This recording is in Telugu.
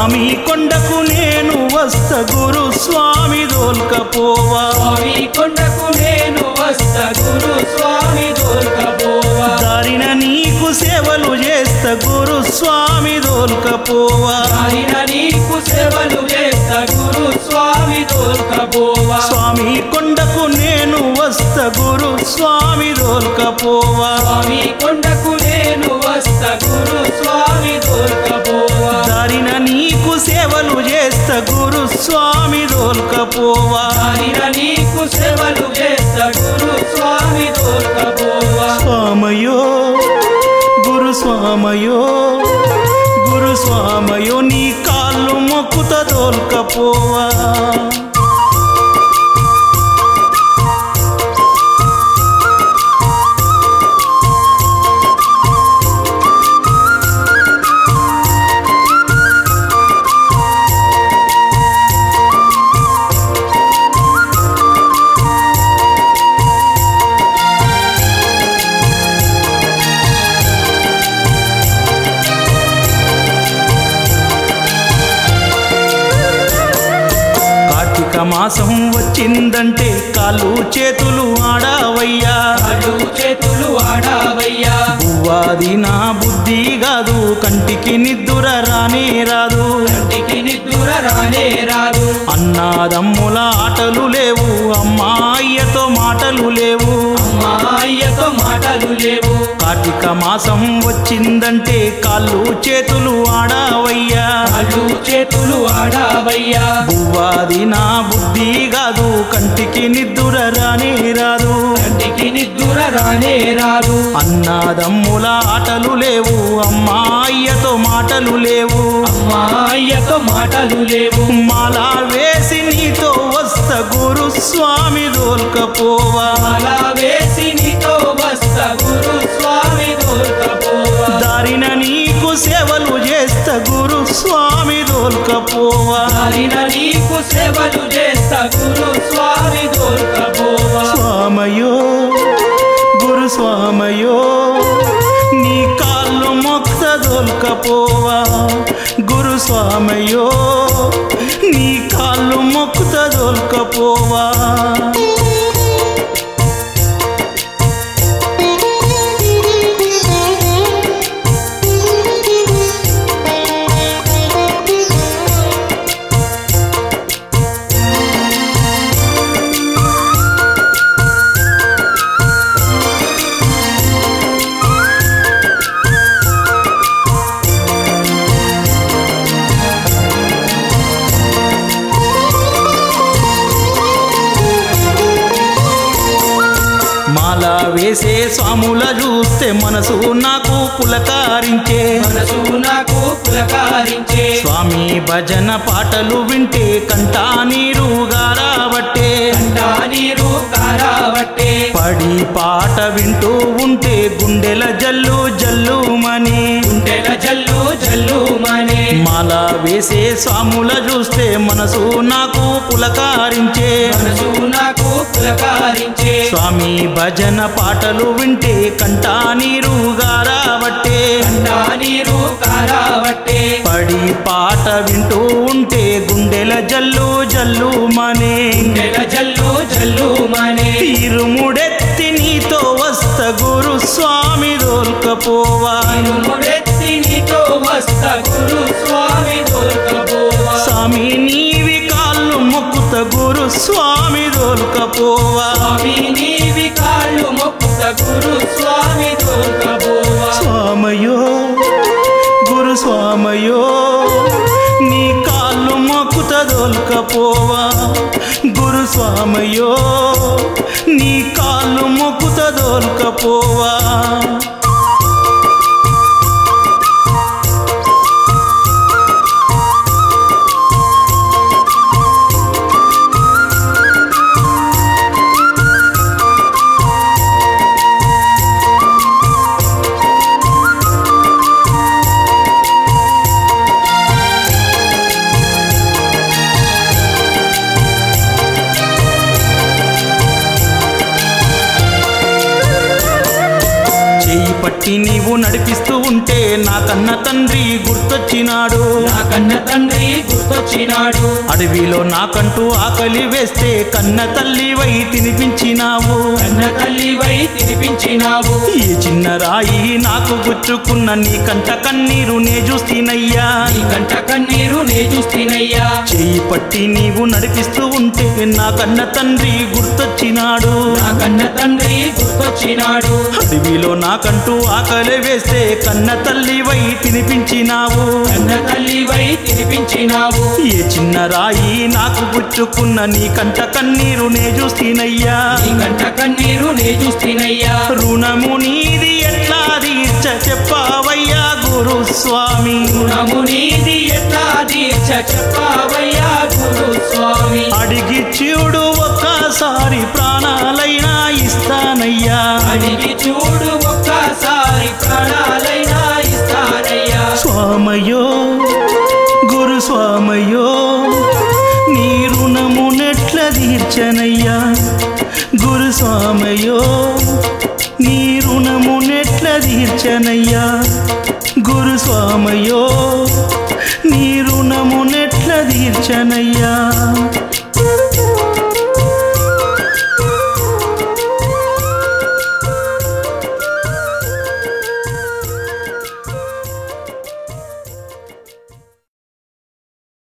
స్వామి కొండకు నేను వస్త గురు స్వామి దోల్కపోవా స్వామి కొండకు నేను వస్తా గురు స్వామి దొరకబోవా దారిన నీకు సేవలు చేస్త గురు స్వామి దోల్కపోవా ఆయన నీకు సేవలు చేస్తా గురు స్వామి దొరకబోవా స్వామి కొండకు నేను వస్త గురు స్వామి దోల్కపోవా స్వామి కొండకు నేను వస్తా గురు స్వామి దొరకబోవా దారిన నీకు సేవలు చేస్త గురు స్వామి దోల్కపోవా ఆయన నీకు సేవలు చేస్తా గురు స్వామి దొరకబోవా స్వామయో గురు స్వామయో గురు స్వామయో నీ కాళ్ళు మొక్కుత దోల్కపోవా కార్తీక మాసం వచ్చిందంటే కాళ్ళు చేతులు ఆడావయ్యా అడు చేతులు ఆడావయ్యా పువ్వాది నా బుద్ధి కాదు కంటికి నిద్దుర రానే రాదు కంటికి నిద్దుర రానే రాదు అన్నాదమ్ముల ఆటలు లేవు అమ్మాయ్యతో మాటలు లేవు మా అయ్యతో మాటలు లేవు కార్తీక మాసం వచ్చిందంటే కాళ్ళు చేతులు ఆడావయ్యా అడు చేతులు ఆడావయ్యా పువ్వాది నా బుద్ధి కాదు కంటికి నిద్దుర రానే రాదు కంటికి నిద్దుర రానే రాదు అన్నాదమ్ముల ఆటలు లేవు అమ్మాయ్యతో మాటలు లేవు మా అయ్యతో మాటలు లేవు మాలా వేసి నీతో వస్త గురు స్వామి దోల్కపోవా అలా వేసి నీతో వస్తా గురు స్వామి దొరకపోవా దారిన నీకు సేవలు చేస్త గురు స్వామి దోల్కపోవా దారిన నీకు సేవలు చేస్తా గురు స్వామి దొరకపోవా స్వామయో గురు స్వామయో నీ కాళ్ళు మొక్త దొల్కపోవా గురు స్వామయో నీ కాళ్ళు మొక్కుత దొల్కపోవా మాల వేసే స్వాముల చూస్తే మనసు నాకు పులకారించే మనసు నాకు పులకారించే స్వామి భజన పాటలు వింటే కంటా నీరు గారాబట్టే కంటా నీరు కారావట్టే పడి పాట వింటూ ఉంటే గుండెల జల్లు జల్లుమని గుండెల జల్లు జల్లు మనే మాల వేసే స్వాముల చూస్తే మనసు నాకు పులకారించే మనసు నాకు పులకారించే స్వామి భజన పాటలు వింటే కంటా నీరు గారాబట్టే కంటా నీరు కారావట్టే పడి పాట వింటూ ఉంటే గుండెల జల్లు జల్లుమనే గుండెల జల్లు జల్లు మనే ఇరుముడెత్తి నీతో వస్త గురు స్వామి దోల్కపోవా ముడెత్తి నీతో వస్తా గురు స్వామి దొరకబోవా స్వామి నీవి కాళ్ళు మొక్కుత గురు స్వామి దోల్కపోవా స్వామి నీవి కాళ్ళు మొక్కుత గురు స్వామి దొరకబోవా స్వామయో గురు స్వామయో నీ కాళ్ళు మొక్కుత దోల్కపోవా గురు స్వామయో నీ కాళ్ళు మొక్కుత దోల్కపోవా చెయ్యి పట్టి నీవు నడిపిస్తూ ఉంటే నా కన్న తండ్రి గుర్తొచ్చినాడు నా కన్న తండ్రి గుర్తొచ్చినాడు అడవిలో నాకంటూ ఆకలి వేస్తే కన్న తల్లివై తినిపించినావు కన్న తల్లివై తినిపించినావు ఈ చిన్న రాయి నాకు గుచ్చుకున్న నీ కంట కన్నీరు నే చూస్తీనయ్యా నీ కంట కన్నీరు నే చూస్తేనయ్యా చేయి పట్టి నీవు నడిపిస్తూ ఉంటే నా కన్న తండ్రి గుర్తొచ్చినాడు నా కన్న తండ్రి గుర్తొచ్చినాడు అడవిలో నాకంటూ ఆకలి వేస్తే కన్న తల్లివై తినిపించినావు కన్న తల్లివై తినిపించినావు ఏ చిన్న రాయి నాకు గుచ్చుకున్న నీ కంట కన్నీరు నే చూస్తీనయ్యా నీ కంట కన్నీరు నే చూస్తేనయ్యా రుణము నీది ఎట్లా తీర్చ చెప్పావయ్యా గురుస్వామి రుణము నీది ఎట్లా దీక్ష చెప్పవయ్యా గురు స్వామి అడిగి చూడు ఒక్కసారి ప్రాణాలైనా ఇస్తానయ్యా అడిగి చూడు ఒక్కసారి ప్రాణాలైనా ఇస్తానయ్యా స్వామయో గురు స్వామయో నీ రుణము నెట్ల తీర్చనయ్యా గురు స్వామయో నీ రుణము నెట్ల తీర్చనయ్యా గురు స్వామయో నీ రుణము నెట్ల తీర్చనయ్యా